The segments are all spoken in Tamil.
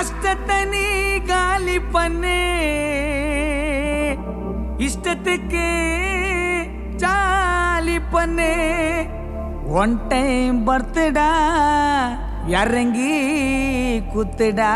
கஷ்டத்தை நீ காலி பண்ணு இஷ்டத்துக்கு ஜாலி பண்ணு ஒன் டைம் பர்த்டா இறங்கி குத்துடா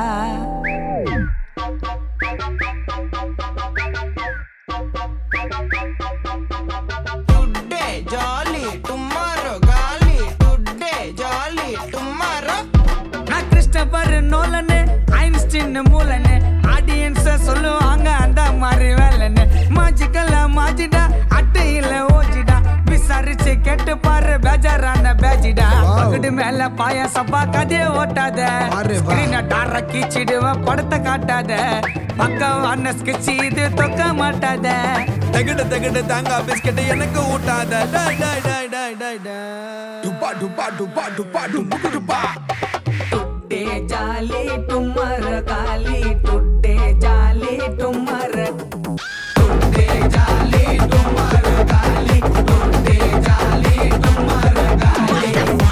Today jolly, tomorrow gali. Today jolly, tomorrow. நான் கிறிஸ்டபர் நோலனு ஐன்ஸ்டின் மூலனு ஆடியன்ஸ சொல்லுவாங்க அந்த மாதிரி வேலைன்னு மாஜிக்கல்ல மாஜிடா அட்டையில ஓஜிடா விசாரிச்சு கேட்டு பாரு பேஜாரான பேஜிடா பகடு மேல பாயாசப்பா கதைய ஓட்டாத பாரு வா. ஸ்கிரீன டார கீச்சிடுவேன் படத்தை காட்டாத பக்கவான ஸ்கெட்ச் இது தொக்க மாட்டாத தகடு தகடு தாங்கா பிஸ்கட் எனக்கு ஊட்டாத டாய் டாய் டாய் டாய் டாய் டாய் டுபா டுபா டுபா டுபா டுபுக்கு டுபா टुट्टे जाली तुमर काली टुट्टे जाली तुमर टुट्टे जाली तुमर काली टुट्टे जाली तुमर काली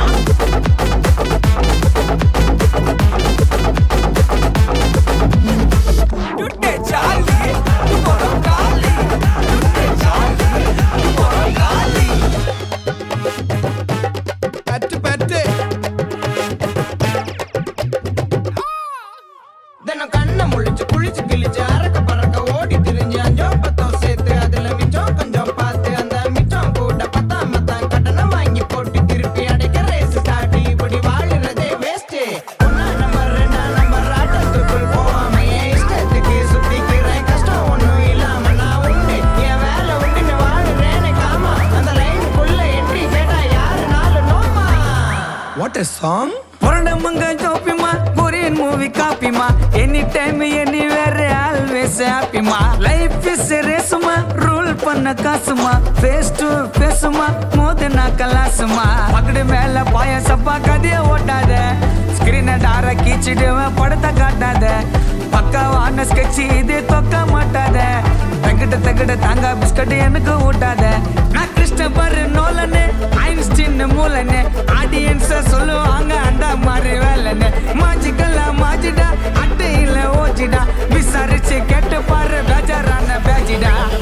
टुट्टे जाली तुमर काली टुट्टे जाली तुमर काली பட்டு பட்டு தினம் கண்ணை முழிச்சு குளிச்சு கிழிச்சு அறக்க பறக்க ஓடி திரிஞ்சு அஞ்சோ பத்தோ சேர்த்து அதுல மிச்சம் கொஞ்சம் பார்த்து அந்த மிச்சம் கூட பத்தாம தான் கடனை வாங்கி போட்டு திருப்பி அடைக்க ரேஸ் ஸ்டார்ட் இப்படி வாழுறதே வேஸ்ட் ஒன்னா நம்பர் ரெண்டா நம்பர் ஆட்டத்துக்குள் போவாம என் இஷ்டத்துக்கு சுத்திக்கிறேன் கஷ்டம் ஒண்ணும் இல்லாம நான் உண்டு என் வேலை உண்டுன்னு வாழுறேன்னு காமா அந்த லைனுக்குள்ள என்ட்ரி கேட்டா யாருனாலும் நோமா வாட் எ சாங் புரண்டமங்க ஜோப்பிமா கொரியன் மூவி காப்பிமா எனி டைம் எனி வேற ஆல்வேஸ் ஹாப்பிமா லைஃப் இஸ் ரேசுமா ரூல் பண்ண காசுமா ஃபேஸ் டு ஃபேஸுமா மோதுனா கலாசுமா பக்கடு மேல பாயசப்பா கதைய ஓட்டாத ஸ்கிரீனை டார கீச்சிடுவேன் படத்தை காட்டாத பக்காவான ஸ்கெட்ச் இது தொக்க மாட்டாத தகிட்ட தகிட்ட தாங்க பிஸ்கட் எனக்கு ஊட்டாத நான் கிறிஸ்டபர் நோலனு ஐன்ஸ்டின் மூலனு ஆடியன்ஸ சொல்லுவாங்க அந்த மாதிரி வேலைன்னு மாஜிக்கல்ல மாஜிடா அட்டையில ஓஜிடா விசாரிச்சு கேட்டு பாரு பேஜாரான பேஜிடா